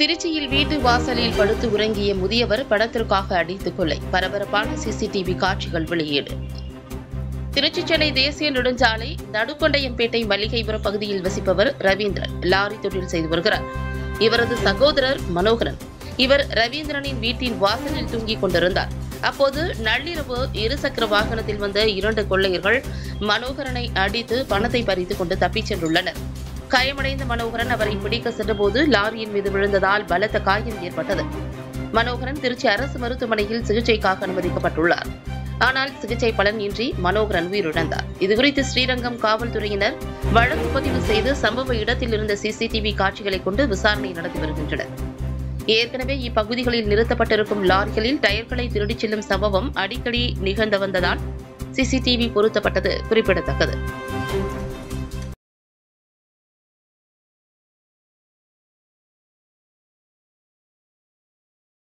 திருச்சியில் வீட்டு வாசலில் படுத்து உறங்கிய முதியவர் படத்திற்காக அடித்துக் கொலை பரபரப்பான சிசிடிவி காட்சிகள் வெளியீடு திருச்சி சென்னை தேசிய நெடுஞ்சாலை நடுக்கொண்டையம்பேட்டை மல்லிகைபுரம் பகுதியில் வசிப்பவர் ரவீந்திரன் லாரி தொழில் செய்து வருகிறார் இவரது சகோதரர் மனோகரன் இவர் ரவீந்திரனின் வீட்டின் வாசலில் தூங்கிக் கொண்டிருந்தார் அப்போது நள்ளிரவு இருசக்கர வாகனத்தில் வந்த இரண்டு கொள்ளையர்கள் மனோகரனை அடித்து பணத்தை பறித்துக் கொண்டு தப்பிச் சென்றுள்ளனர் காயமடைந்த மனோகரன் அவரை பிடிக்க சென்றபோது லாரியின் மீது விழுந்ததால் பலத்த காயம் ஏற்பட்டது மனோகரன் திருச்சி அரசு மருத்துவமனையில் சிகிச்சைக்காக அனுமதிக்கப்பட்டுள்ளார் ஆனால் சிகிச்சை பலனின்றி மனோகரன் உயிரிழந்தார் இதுகுறித்து ஸ்ரீரங்கம் காவல்துறையினர் வழக்கு பதிவு செய்து சம்பவ இடத்தில் இருந்த சிசிடிவி காட்சிகளை கொண்டு விசாரணை நடத்தி வருகின்றனர் ஏற்கனவே இப்பகுதிகளில் நிறுத்தப்பட்டிருக்கும் லாரிகளில் டயர்களை திருடிச் செல்லும் சம்பவம் அடிக்கடி நிகழ்ந்து வந்ததால் சிசிடிவி பொருத்தப்பட்டது குறிப்பிடத்தக்கது